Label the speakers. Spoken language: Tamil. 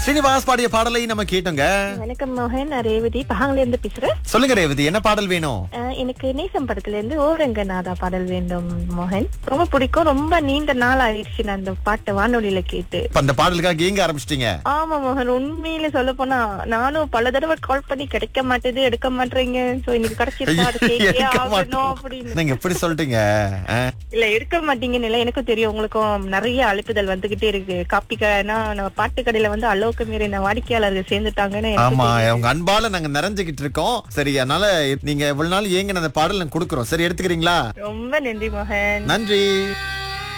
Speaker 1: ஸ்ரீனிவாஸ் பாடிய பாடலை நம்ம கேட்டோங்க
Speaker 2: வணக்கம் மோகன் நான் ரேவதி பஹாங்ல இருந்து பேசுறேன்
Speaker 1: சொல்லுங்க ரேவதி என்ன பாடல் வேணும்
Speaker 2: அஹ் எனக்கு நேசம் படத்துல இருந்து ஓரங்கநாதா பாடல் வேண்டும் மோகன் ரொம்ப பிடிக்கும் ரொம்ப நீண்ட நாள் ஆயிடுச்சு நான் அந்த பாட்டை வானொலியில கேட்டு
Speaker 1: இப்ப அந்த பாடலுக்காக ஏங்க ஆரம்பிச்சிட்டீங்க
Speaker 2: ஆமா மோகன் உண்மையில சொல்ல போனா நானும் பல தடவை கால் பண்ணி கிடைக்க மாட்டேது எடுக்க மாட்டேறீங்க சோ இன்னைக்கு கிடைச்சிருக்கா அது கேட்டே
Speaker 1: எடுக்க
Speaker 2: ஆகணும்
Speaker 1: மாட்டோம்.
Speaker 2: அப்படின்னு
Speaker 1: நீங்க எப்படி சொல்லிட்டீங்க ஆ?
Speaker 2: இல்ல எடுக்க மாட்டீங்கன்னு இல்ல எனக்கும் தெரியும் உங்களுக்கும் நிறைய அழைப்புதல் வந்துகிட்டே இருக்கு காப்பிக்கனா நம்ம பாட்டு கடையில வந்து அளவுக்கு மீறி இந்த வாடிக்கையாளர்கள் சேர்ந்துட்டாங்கன்னு எனக்கு
Speaker 1: ஆமா
Speaker 2: தெரியும்.
Speaker 1: உங்க அன்பால நாங்க நிறைஞ்சுகிட்டு இருக்கோம் சரி அதனால நீங்க இவ்வளவு நாள் ஏங்க அந்த பாடல் நாங்க கொடுக்குறோம் சரி எடுத்துக்கிறீங்களா
Speaker 2: ரொம்ப நன்றி மோகன்
Speaker 1: நன்றி